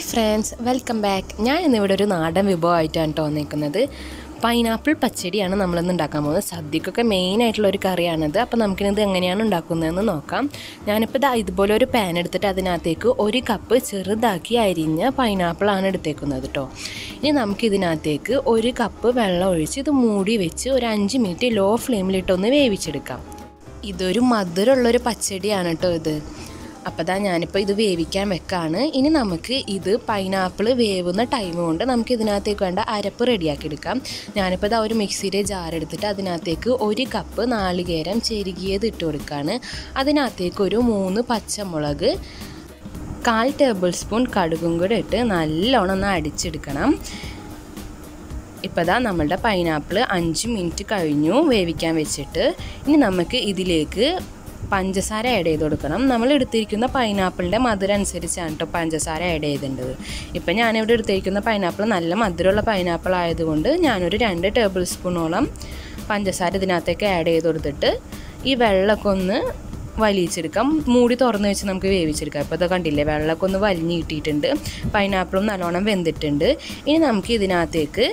friends welcome back ഞാൻ ഇന്നിവിടെ ഒരു നാടൻ വിഭവമായിട്ടാണ് കേട്ടോ വന്നിരിക്കുന്നത് പൈനാപ്പിൾ പച്ചടിയാണ് നമ്മളിന്ന് ഉണ്ടാക്കാൻ പോകുന്നത് സദ്യക്കൊക്കെ മെയിൻ ആയിട്ടുള്ള ഒരു കറിയാണിത് അപ്പോൾ നമുക്കിത് എങ്ങനെയാണ് ഉണ്ടാക്കുന്നതെന്ന് നോക്കാം ഞാനിപ്പോൾ ഇതാ ഇതുപോലെ ഒരു പാൻ എടുത്തിട്ട് അതിനകത്തേക്ക് ഒരു കപ്പ് ചെറുതാക്കി അരിഞ്ഞ പൈനാപ്പിളാണ് എടുത്തേക്കുന്നത് കേട്ടോ ഇനി നമുക്കിതിനകത്തേക്ക് ഒരു കപ്പ് വെള്ളം ഒഴിച്ച് ഇത് മൂടി വെച്ച് ഒരു അഞ്ച് മിനിറ്റ് ലോ ഫ്ലെയിമിലിട്ടൊന്ന് വേവിച്ചെടുക്കാം ഇതൊരു മധുരമുള്ളൊരു പച്ചടിയാണ് കേട്ടോ ഇത് അപ്പോൾ ദാ ഞാനിപ്പോൾ ഇത് വേവിക്കാൻ വെക്കാണ് ഇനി നമുക്ക് ഇത് പൈനാപ്പിൾ വേവുന്ന ടൈം കൊണ്ട് നമുക്ക് ഇതിനകത്തേക്ക് വേണ്ട അരപ്പ് റെഡിയാക്കി എടുക്കാം ഞാനിപ്പോൾ ഇതാ ഒരു മിക്സിയുടെ ജാർ എടുത്തിട്ട് അതിനകത്തേക്ക് ഒരു കപ്പ് നാളികേരം ചെരുകിയത് ഇട്ട് കൊടുക്കുകയാണ് അതിനകത്തേക്ക് ഒരു മൂന്ന് പച്ചമുളക് കാൽ ടേബിൾ സ്പൂൺ കടുകും കൂടെ ഇട്ട് നല്ലോണം ഒന്ന് അടിച്ചെടുക്കണം ഇപ്പോൾ ദാ നമ്മളുടെ പൈനാപ്പിൾ അഞ്ച് മിനിറ്റ് കഴിഞ്ഞു വേവിക്കാൻ വെച്ചിട്ട് ഇനി നമുക്ക് ഇതിലേക്ക് പഞ്ചസാര ആഡ് ചെയ്ത് കൊടുക്കണം നമ്മൾ എടുത്തിരിക്കുന്ന പൈനാപ്പിളിൻ്റെ മധുരം അനുസരിച്ചാണ് കേട്ടോ പഞ്ചസാര ആഡ് ചെയ്തേണ്ടത് ഇപ്പം ഞാനിവിടെ എടുത്തിരിക്കുന്ന പൈനാപ്പിൾ നല്ല മധുരമുള്ള പൈനാപ്പിൾ ആയതുകൊണ്ട് ഞാനൊരു രണ്ട് ടേബിൾ സ്പൂണോളം പഞ്ചസാര ഇതിനകത്തേക്ക് ആഡ് ചെയ്ത് കൊടുത്തിട്ട് ഈ വെള്ളമൊക്കെ ഒന്ന് വലിച്ചെടുക്കാം മൂടി തുറന്ന് വെച്ച് നമുക്ക് വേവിച്ചെടുക്കാം ഇപ്പോൾ ഇത് കണ്ടില്ലേ വെള്ളമൊക്കെ ഒന്ന് വലിഞ്ഞ് കിട്ടിയിട്ടുണ്ട് പൈനാപ്പിളും നല്ലോണം വെന്തിട്ടുണ്ട് ഇനി നമുക്ക് ഇതിനകത്തേക്ക്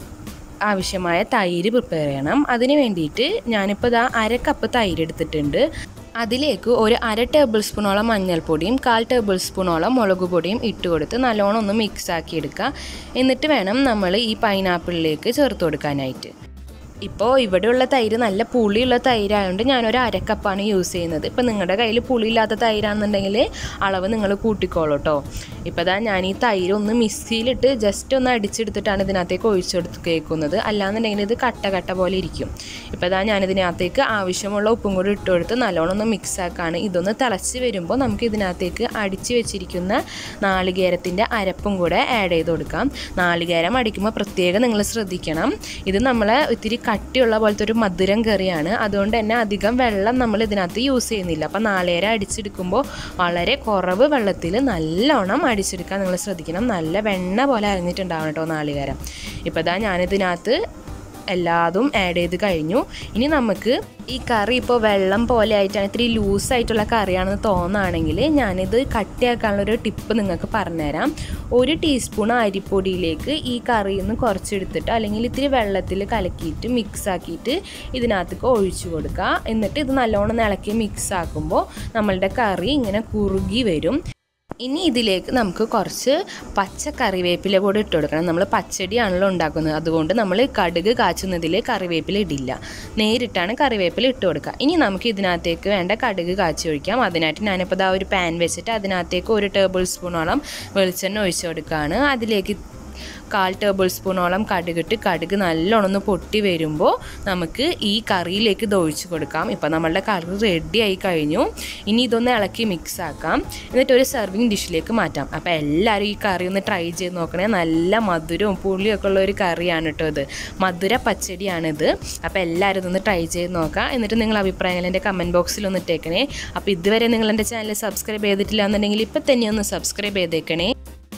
ആവശ്യമായ തൈര് പ്രിപ്പയർ ചെയ്യണം അതിന് വേണ്ടിയിട്ട് ഞാനിപ്പോൾ ഇതാ അര കപ്പ് തൈര് എടുത്തിട്ടുണ്ട് അതിലേക്ക് ഒരു അര ടേബിൾ സ്പൂണോളം മഞ്ഞൾപ്പൊടിയും കാൽ ടേബിൾ സ്പൂണോളം മുളക് പൊടിയും ഇട്ട് കൊടുത്ത് നല്ലോണം ഒന്ന് മിക്സ് ആക്കി എടുക്കുക എന്നിട്ട് വേണം നമ്മൾ ഈ പൈനാപ്പിളിലേക്ക് ചേർത്ത് കൊടുക്കാനായിട്ട് ഇപ്പോൾ ഇവിടെയുള്ള തൈര് നല്ല പുളിയുള്ള തൈരായതുകൊണ്ട് ഞാനൊരു അരക്കപ്പാണ് യൂസ് ചെയ്യുന്നത് ഇപ്പോൾ നിങ്ങളുടെ കയ്യിൽ പുളിയില്ലാത്ത തൈരാണെന്നുണ്ടെങ്കിൽ അളവ് നിങ്ങൾ കൂട്ടിക്കോളൂ കേട്ടോ ഇപ്പോൾ ഇതാ ഞാൻ ഈ തൈര് ഒന്ന് മിക്സിയിലിട്ട് ജസ്റ്റ് ഒന്ന് അടിച്ചെടുത്തിട്ടാണ് ഇതിനകത്തേക്ക് ഒഴിച്ചെടുത്ത് കേൾക്കുന്നത് അല്ലാന്നുണ്ടെങ്കിൽ ഇത് കട്ട കട്ട പോലെ ഇരിക്കും ഇപ്പോൾ ഇതാ ഞാനിതിനകത്തേക്ക് ആവശ്യമുള്ള ഉപ്പും കൂടി ഇട്ട് കൊടുത്ത് നല്ലോണം ഒന്ന് മിക്സ് ആക്കാണ് ഇതൊന്ന് തിളച്ച് വരുമ്പോൾ നമുക്ക് ഇതിനകത്തേക്ക് അടിച്ച് വെച്ചിരിക്കുന്ന നാളികേരത്തിൻ്റെ അരപ്പും കൂടെ ആഡ് ചെയ്ത് കൊടുക്കാം നാളികേരം അടിക്കുമ്പോൾ പ്രത്യേകം നിങ്ങൾ ശ്രദ്ധിക്കണം ഇത് നമ്മൾ ഇത്തിരി കട്ടിയുള്ള പോലത്തെ ഒരു മധുരം കറിയാണ് അതുകൊണ്ട് തന്നെ അധികം വെള്ളം നമ്മൾ ഇതിനകത്ത് യൂസ് ചെയ്യുന്നില്ല അപ്പം നാളികേരം അടിച്ചെടുക്കുമ്പോൾ വളരെ കുറവ് വെള്ളത്തിൽ നല്ലോണം അടിച്ചെടുക്കാൻ നിങ്ങൾ ശ്രദ്ധിക്കണം നല്ല വെണ്ണ പോലെ അരിഞ്ഞിട്ടുണ്ടാവണം കേട്ടോ നാളികേരം ഇപ്പോൾ ഇതാ ഞാനിതിനകത്ത് എല്ലാതും ആഡ് ചെയ്ത് കഴിഞ്ഞു ഇനി നമുക്ക് ഈ കറി ഇപ്പോൾ വെള്ളം പോലെ ആയിട്ടാണ് ഇത്തിരി ലൂസായിട്ടുള്ള കറിയാണെന്ന് തോന്നുകയാണെങ്കിൽ ഞാനിത് കട്ടിയാക്കാനുള്ളൊരു ടിപ്പ് നിങ്ങൾക്ക് പറഞ്ഞുതരാം ഒരു ടീസ്പൂൺ അരിപ്പൊടിയിലേക്ക് ഈ കറിയിൽ നിന്ന് കുറച്ചെടുത്തിട്ട് അല്ലെങ്കിൽ ഇത്തിരി വെള്ളത്തിൽ കലക്കിയിട്ട് മിക്സ് ആക്കിയിട്ട് ഇതിനകത്തേക്ക് ഒഴിച്ചു കൊടുക്കുക എന്നിട്ട് ഇത് നല്ലോണം ഇളക്കി മിക്സ് ആക്കുമ്പോൾ നമ്മളുടെ കറി ഇങ്ങനെ കുറുകി വരും ഇനി ഇതിലേക്ക് നമുക്ക് കുറച്ച് പച്ച കറിവേപ്പില കൂടെ ഇട്ട് കൊടുക്കണം നമ്മൾ പച്ചടിയാണല്ലോ ഉണ്ടാക്കുന്നത് അതുകൊണ്ട് നമ്മൾ കടുക് കാച്ചുന്നതിൽ കറിവേപ്പില ഇടില്ല നേരിട്ടാണ് കറിവേപ്പില ഇട്ട് കൊടുക്കുക ഇനി നമുക്ക് ഇതിനകത്തേക്ക് വേണ്ട കടുക് കാച്ചി ഒഴിക്കാം അതിനായിട്ട് ഞാനിപ്പോൾ ഇതാ ഒരു പാൻ വെച്ചിട്ട് അതിനകത്തേക്ക് ഒരു ടേബിൾ സ്പൂണോളം വെളിച്ചെണ്ണ ഒഴിച്ചു കൊടുക്കുകയാണ് അതിലേക്ക് കാൽ ടേബിൾ സ്പൂണോളം കടുകിട്ട് കടുക് നല്ലോണം ഒന്ന് പൊട്ടി വരുമ്പോൾ നമുക്ക് ഈ കറിയിലേക്ക് ഇത് ഒഴിച്ച് കൊടുക്കാം ഇപ്പം നമ്മളുടെ കറി റെഡി ആയി കഴിഞ്ഞു ഇനി ഇതൊന്ന് ഇളക്കി മിക്സ് ആക്കാം എന്നിട്ട് ഒരു സെർവിങ് ഡിഷിലേക്ക് മാറ്റാം അപ്പോൾ എല്ലാവരും ഈ കറി ഒന്ന് ട്രൈ ചെയ്ത് നോക്കണേ നല്ല മധുരവും പുളിയൊക്കെ ഉള്ള ഒരു കറിയാണ് കേട്ടോ ഇത് മധുര പച്ചടിയാണിത് അപ്പോൾ എല്ലാവരും ഇതൊന്ന് ട്രൈ ചെയ്ത് നോക്കാം എന്നിട്ട് നിങ്ങൾ അഭിപ്രായങ്ങൾ എൻ്റെ കമൻറ്റ് ബോക്സിൽ ഒന്ന് ഇട്ടേക്കണേ അപ്പോൾ ഇതുവരെ നിങ്ങൾ എൻ്റെ ചാനൽ സബ്സ്ക്രൈബ് ചെയ്തിട്ടില്ല എന്നുണ്ടെങ്കിൽ ഇപ്പം തന്നെ ഒന്ന് സബ്സ്ക്രൈബ് ചെയ്തേക്കണേ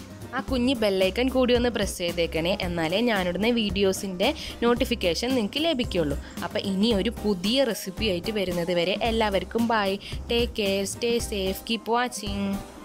ആ കുഞ്ഞ് ബെല്ലൈക്കൺ കൂടി ഒന്ന് പ്രസ് ചെയ്തേക്കണേ എന്നാലേ ഞാനിടുന്ന വീഡിയോസിൻ്റെ നോട്ടിഫിക്കേഷൻ നിങ്ങൾക്ക് ലഭിക്കുള്ളൂ അപ്പോൾ ഇനി ഒരു പുതിയ റെസിപ്പി ആയിട്ട് വരുന്നത് വരെ എല്ലാവർക്കും bye take care stay safe keep watching